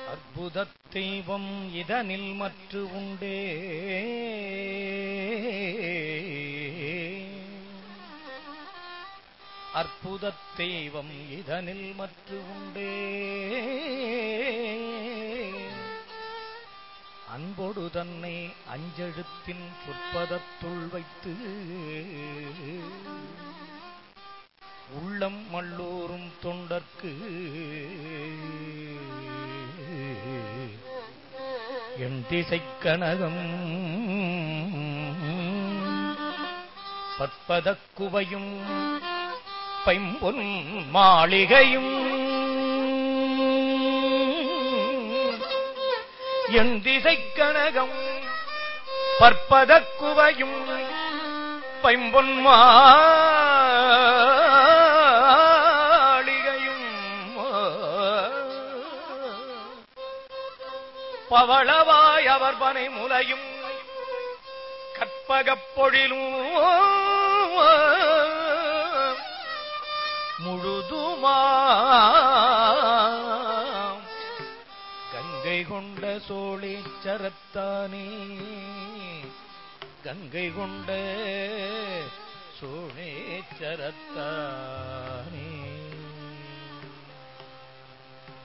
அற்புதத் தெய்வம் இதனில் மற்று உண்டே அற்புதத் தெய்வம் இதனில் மற்று உண்டே அன்பொடு தன்னை அஞ்செழுத்தின் சொற்பதத்துள் வைத்து உள்ளம் மல்லூரும் தொண்டர்க்கு என் திசைக் கனகம் பற்பதக் குவையும் பைம்பொன் மாளிகையும் என் திசைக் கனகம் பற்பதக் குவையும் பைம்பொன் மாளிகையும் பவளவாய் அவர் பனை முலையும் கற்பகப் பொழிலும் முழுதுமா கங்கை கொண்ட சோழேச்சரத்தானே கங்கை கொண்ட சோழேச்சரத்தானே